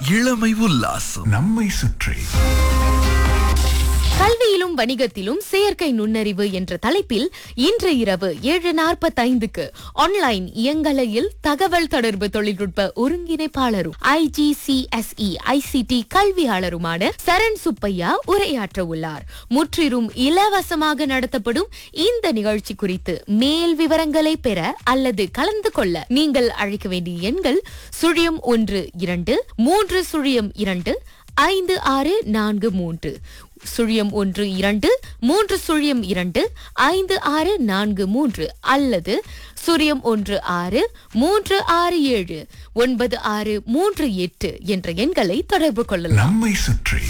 இளமை உல்லாசம் நம்மை சுற்றி கல்வியிலும் வணிகத்திலும் செயற்கை நுண்ணறிவு என்ற தலைப்பில் இன்று இரவு ஏழு நாற்பத்தைந்துக்கு ஆன்லைன் இயங்கலையில் தகவல் தொடர்பு தொழில்நுட்ப ஒருங்கிணைப்பாளரும் ஐஜிசிஎஸ்இ ஐசிடி கல்வியாளருமான சரண் சுப்பையா உரையாற்ற உள்ளார் முற்றிலும் இலவசமாக நடத்தப்படும் இந்த நிகழ்ச்சி குறித்து மேல் விவரங்களை பெற அல்லது கலந்து கொள்ள நீங்கள் அழைக்க வேண்டிய எண்கள் சுழியம் ஒன்று இரண்டு மூன்று சுழியம் இரண்டு ஐந்து ஆறு நான்கு மூன்று சுழியம் ஒன்று இரண்டு மூன்று சுழியம் இரண்டு ஐந்து ஆறு நான்கு மூன்று அல்லது சுழியம் ஒன்று ஆறு மூன்று ஆறு ஏழு ஒன்பது ஆறு மூன்று எட்டு என்ற எண்களை தொடர்பு கொள்ளலாம் நம்மை சுற்றி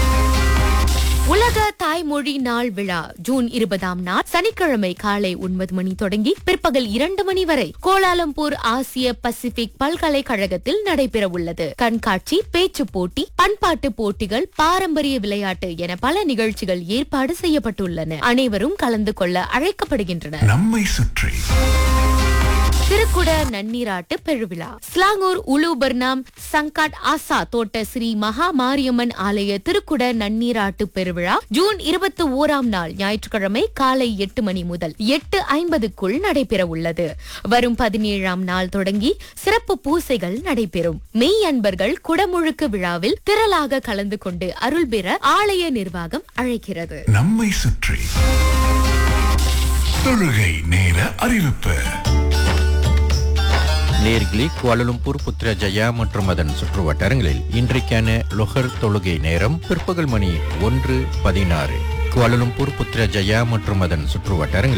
உலக தாய்மொழி நாள் விழா ஜூன் இருபதாம் நாள் சனிக்கிழமை காலை ஒன்பது மணி தொடங்கி பிற்பகல் இரண்டு மணி வரை கோலாலம்பூர் ஆசிய பசிபிக் பல்கலைக்கழகத்தில் நடைபெற உள்ளது கண்காட்சி பேச்சு போட்டி பண்பாட்டு போட்டிகள் பாரம்பரிய விளையாட்டு என பல நிகழ்ச்சிகள் ஏற்பாடு செய்யப்பட்டுள்ளன அனைவரும் கலந்து கொள்ள அழைக்கப்படுகின்றனர் நம்மை சுற்றி திருக்குட நன்னீராட்டு பெருவிழா ஸ்லாங்கூர் உலு பர்னாம் சங்காட் ஆசா தோட்ட ஸ்ரீ மகா மாரியம்மன் ஆலய திருக்குட நன்னீராட்டு பெருவிழா ஜூன் இருபத்தி ஓராம் நாள் ஞாயிற்றுக்கிழமை காலை எட்டு மணி முதல் எட்டு ஐம்பதுக்குள் நடைபெற உள்ளது வரும் பதினேழாம் நாள் தொடங்கி சிறப்பு பூசைகள் நடைபெறும் மெய் அன்பர்கள் குடமுழுக்கு விழாவில் திரளாக கலந்து கொண்டு அருள் பெற ஆலய நிர்வாகம் அழைக்கிறது நம்மை சுற்றி தொழுகை நேர அறிவிப்பு நேர்களே குவாலலும்பூர் புத்ரஜயா மற்றும் அதன் சுற்றுவட்டாரங்களில் இன்றைக்கான லொஹர் தொழுகை நேரம் பிற்பகல் மணி ஒன்று பதினாறு குவாலலும்பூர் புத்ரஜயா மற்றும் அதன் சுற்றுவட்டாரங்களில்